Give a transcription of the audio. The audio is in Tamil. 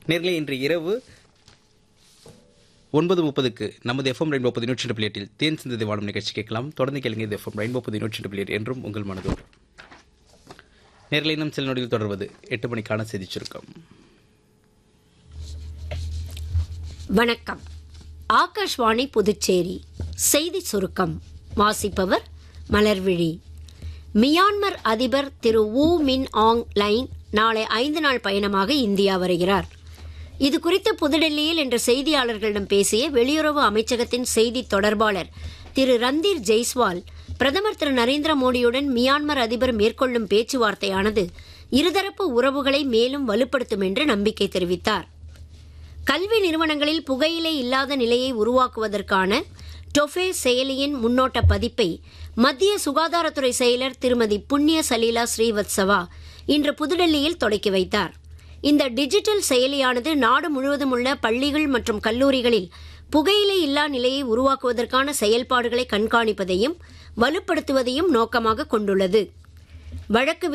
நேர்களே இன்று இரவு ஒன்பது முப்பதுக்கு நமது எஃப்எம் ரெயின்போ பதி நூற்றி பிளேட்டில் தேன் சிந்ததை வாழும் நிகழ்ச்சி கேட்கலாம் தொடர்ந்து கேளுங்க இது எஃப்எம் ரெயின்போ பதி நூற்றி பிளேட் என்றும் உங்கள் மனதோடு நேர்களை இன்னும் சில நொடியில் தொடர்வது எட்டு மணிக்கான செய்திச் சுருக்கம் வணக்கம் ஆகாஷ்வாணி புதுச்சேரி செய்தி சுருக்கம் வாசிப்பவர் மலர்விழி மியான்மர் அதிபர் திரு வு மின் ஆங் லைன் நாளை ஐந்து நாள் பயணமாக இந்தியா வருகிறார் இது குறித்து புதுடெல்லியில் இன்று செய்தியாளர்களிடம் பேசிய வெளியுறவு அமைச்சகத்தின் செய்தி தொடர்பாளர் திரு ரந்தீர் ஜெய்ஸ்வால் பிரதமர் திரு நரேந்திர மோடியுடன் மியான்மர் அதிபர் மேற்கொள்ளும் பேச்சுவார்த்தையானது இருதரப்பு உறவுகளை மேலும் வலுப்படுத்தும் என்று நம்பிக்கை தெரிவித்தார் கல்வி நிறுவனங்களில் புகையிலை இல்லாத நிலையை உருவாக்குவதற்கான டொஃபே செயலியின் முன்னோட்ட பதிப்பை மத்திய சுகாதாரத்துறை செயலர் திருமதி புண்ணிய சலீலா ஸ்ரீவத்சவா இன்று புதுடெல்லியில் தொடக்கி வைத்தார் இந்த டிஜிட்டல் செயலியானது நாடு முழுவதும் உள்ள பள்ளிகள் மற்றும் கல்லூரிகளில் புகையிலை இல்லா நிலையை உருவாக்குவதற்கான செயல்பாடுகளை கண்காணிப்பதையும் வலுப்படுத்துவதையும் நோக்கமாக கொண்டுள்ளது வழக்கு